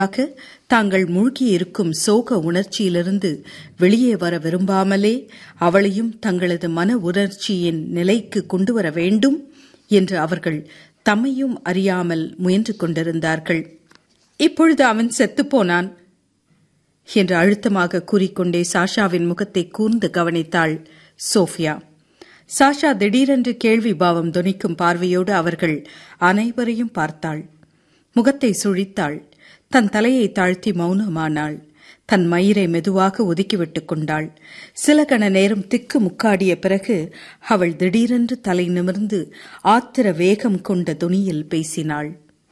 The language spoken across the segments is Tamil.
ஆக தாங்கள் மூழ்கியிருக்கும் சோக உணர்ச்சியிலிருந்து வெளியே வர விரும்பாமலே அவளையும் தங்களது மன உணர்ச்சியின் நிலைக்கு கொண்டு வர வேண்டும் என்று அவர்கள் தம்மையும் அறியாமல் முயன்று கொண்டிருந்தார்கள் இப்பொழுது அவன் செத்துப்போனான் என்று அழுத்தமாக கூறிக்கொண்டே சாஷாவின் முகத்தை கூர்ந்து கவனித்தாள் சோஃபியா சாஷா திடீரென்று கேள்வி பாவம் துணிக்கும் பார்வையோடு அவர்கள் அனைவரையும் பார்த்தாள் முகத்தை சுழித்தாள் தன் தலையை தாழ்த்தி மௌனமானாள் தன் மயிரை மெதுவாக ஒதுக்கிவிட்டுக் கொண்டாள் சில கண நேரம் திக்கு முக்காடிய பிறகு அவள் திடீரென்று தலை நிமிர்ந்து ஆத்திர வேகம் கொண்ட துணியில் பேசினாள்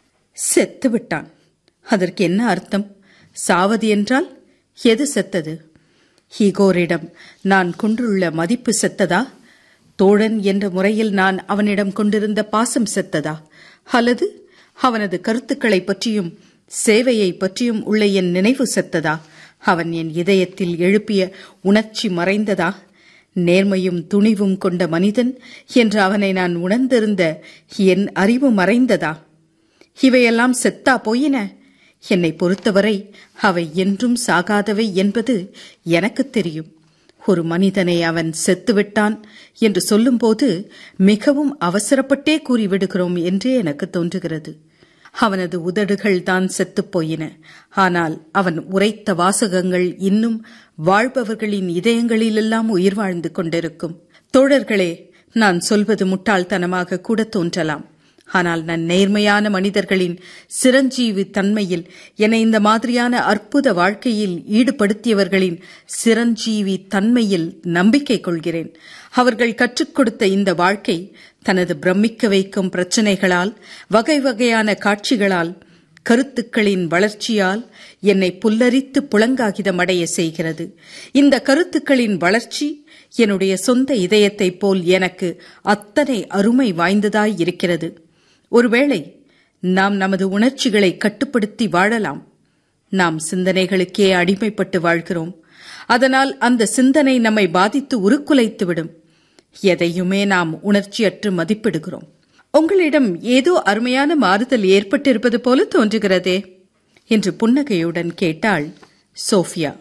செத்து விட்டான் அதற்கு என்ன அர்த்தம் சாவது என்றால் எது செத்தது ஹீகோரிடம் நான் கொண்டுள்ள மதிப்பு செத்ததா தோழன் என்ற முறையில் நான் அவனிடம் கொண்டிருந்த பாசம் செத்ததா அல்லது அவனது கருத்துக்களை பற்றியும் சேவையை பற்றியும் உள்ள என் நினைவு செத்ததா அவன் என் இதயத்தில் எழுப்பிய உணர்ச்சி மறைந்ததா நேர்மையும் துணிவும் கொண்ட மனிதன் என்று அவனை நான் உணர்ந்திருந்த என் அறிவு மறைந்ததா இவையெல்லாம் செத்தா போயின என்னை பொறுத்தவரை அவை என்றும் சாகாதவை என்பது எனக்கு தெரியும் ஒரு மனிதனை அவன் செத்துவிட்டான் என்று சொல்லும்போது மிகவும் அவசரப்பட்டே கூறிவிடுகிறோம் என்றே எனக்கு தோன்றுகிறது அவனது உதடுகள் தான் செத்துப் போயின ஆனால் அவன் உரைத்த வாசகங்கள் இன்னும் வாழ்பவர்களின் இதயங்களிலெல்லாம் உயிர் வாழ்ந்து கொண்டிருக்கும் தோழர்களே நான் சொல்வது முட்டாள்தனமாக கூட தோன்றலாம் ஆனால் நான் நேர்மையான மனிதர்களின் சிரஞ்சீவி தன்மையில் என்னை இந்த மாதிரியான அற்புத வாழ்க்கையில் ஈடுபடுத்தியவர்களின் சிரஞ்சீவி தன்மையில் நம்பிக்கை கொள்கிறேன் அவர்கள் கற்றுக் கொடுத்த இந்த வாழ்க்கை தனது பிரமிக்க வைக்கும் பிரச்சனைகளால் வகை வகையான காட்சிகளால் கருத்துக்களின் வளர்ச்சியால் என்னை புல்லரித்து புலங்காகிதமடைய செய்கிறது இந்த கருத்துக்களின் வளர்ச்சி என்னுடைய சொந்த இதயத்தைப் போல் எனக்கு அத்தனை அருமை வாய்ந்ததாய் இருக்கிறது ஒருவேளை நாம் நமது உணர்ச்சிகளை கட்டுப்படுத்தி வாழலாம் நாம் சிந்தனைகளுக்கே அடிமைப்பட்டு வாழ்கிறோம் அதனால் அந்த சிந்தனை நம்மை பாதித்து உருக்குலைத்துவிடும் எதையுமே நாம் உணர்ச்சியற்று மதிப்பிடுகிறோம் உங்களிடம் ஏதோ அருமையான மாறுதல் ஏற்பட்டிருப்பது போல தோன்றுகிறதே என்று புன்னகையுடன் கேட்டாள் சோஃபியா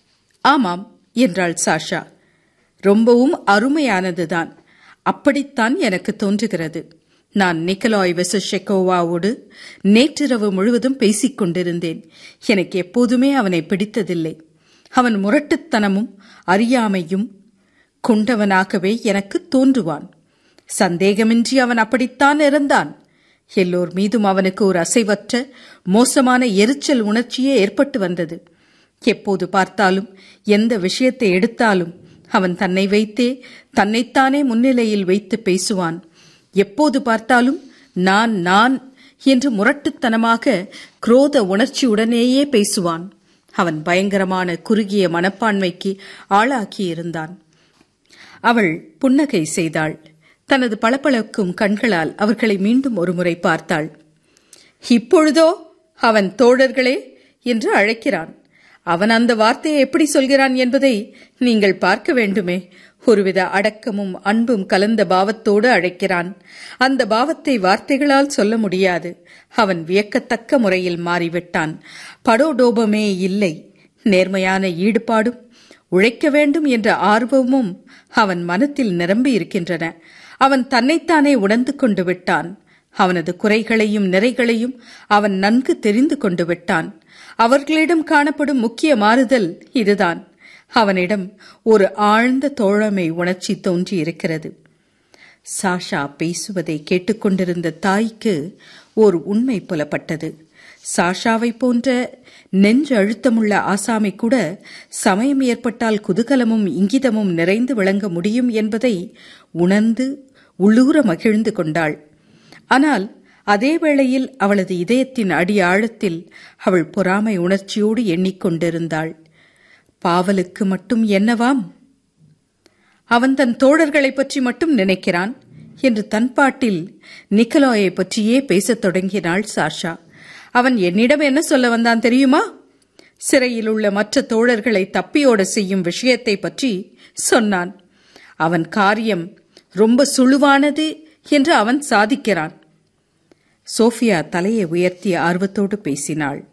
ஆமாம் என்றாள் சாஷா ரொம்பவும் அருமையானதுதான் அப்படித்தான் எனக்கு தோன்றுகிறது நான் நிக்கலாய் வெசஷெக்கோவாவோடு நேற்றிரவு முழுவதும் பேசிக் கொண்டிருந்தேன் எனக்கு எப்போதுமே அவனை பிடித்ததில்லை அவன் முரட்டுத்தனமும் அறியாமையும் கொண்டவனாகவே எனக்கு தோன்றுவான் சந்தேகமின்றி அவன் அப்படித்தான் இருந்தான் எல்லோர் மீதும் அவனுக்கு ஒரு அசைவற்ற மோசமான எரிச்சல் உணர்ச்சியே ஏற்பட்டு வந்தது எப்போது பார்த்தாலும் எந்த விஷயத்தை எடுத்தாலும் அவன் தன்னை வைத்தே தன்னைத்தானே முன்னிலையில் வைத்து பேசுவான் எப்போது பார்த்தாலும் நான் நான் என்று முரட்டுத்தனமாக குரோத உணர்ச்சியுடனேயே பேசுவான் அவன் பயங்கரமான குறுகிய மனப்பான்மைக்கு ஆளாக்கியிருந்தான் அவள் புன்னகை செய்தாள் தனது பளபளக்கும் கண்களால் அவர்களை மீண்டும் ஒருமுறை பார்த்தாள் இப்பொழுதோ அவன் தோழர்களே என்று அழைக்கிறான் அவன் அந்த வார்த்தையை எப்படி சொல்கிறான் என்பதை நீங்கள் பார்க்க வேண்டுமே ஒருவித அடக்கமும் அன்பும் கலந்த பாவத்தோடு அழைக்கிறான் அந்த பாவத்தை வார்த்தைகளால் சொல்ல முடியாது அவன் வியக்கத்தக்க முறையில் மாறிவிட்டான் படோடோபமே இல்லை நேர்மையான ஈடுபாடும் உழைக்க வேண்டும் என்ற ஆர்வமும் அவன் மனத்தில் நிரம்பி இருக்கின்றன அவன் தன்னைத்தானே உணர்ந்து கொண்டு விட்டான் அவனது குறைகளையும் நிறைகளையும் அவன் நன்கு தெரிந்து கொண்டு விட்டான் அவர்களிடம் காணப்படும் முக்கிய மாறுதல் இதுதான் அவனிடம் ஒரு ஆழ்ந்த தோழமை உணர்ச்சி தோன்றி இருக்கிறது சாஷா பேசுவதை கேட்டுக்கொண்டிருந்த தாய்க்கு ஒரு உண்மை புலப்பட்டது சாஷாவை போன்ற நெஞ்சு அழுத்தமுள்ள ஆசாமி கூட சமயம் ஏற்பட்டால் குதூகலமும் இங்கிதமும் நிறைந்து விளங்க முடியும் என்பதை உணர்ந்து உள்ளூர மகிழ்ந்து கொண்டாள் ஆனால் அதே வேளையில் அவளது இதயத்தின் அடி ஆழத்தில் அவள் பொறாமை உணர்ச்சியோடு எண்ணிக்கொண்டிருந்தாள் பாவலுக்கு மட்டும் என்னவாம் அவன் தன் தோழர்களைப் பற்றி மட்டும் நினைக்கிறான் என்று தன் பாட்டில் நிக்கலாயை பற்றியே பேசத் தொடங்கினாள் சாஷா அவன் என்னிடம் என்ன சொல்ல வந்தான் தெரியுமா சிறையில் உள்ள மற்ற தோழர்களை தப்பியோட செய்யும் விஷயத்தை பற்றி சொன்னான் அவன் காரியம் ரொம்ப சுழுவானது என்று அவன் சாதிக்கிறான் சோஃபியா தலையை உயர்த்திய ஆர்வத்தோடு பேசினாள்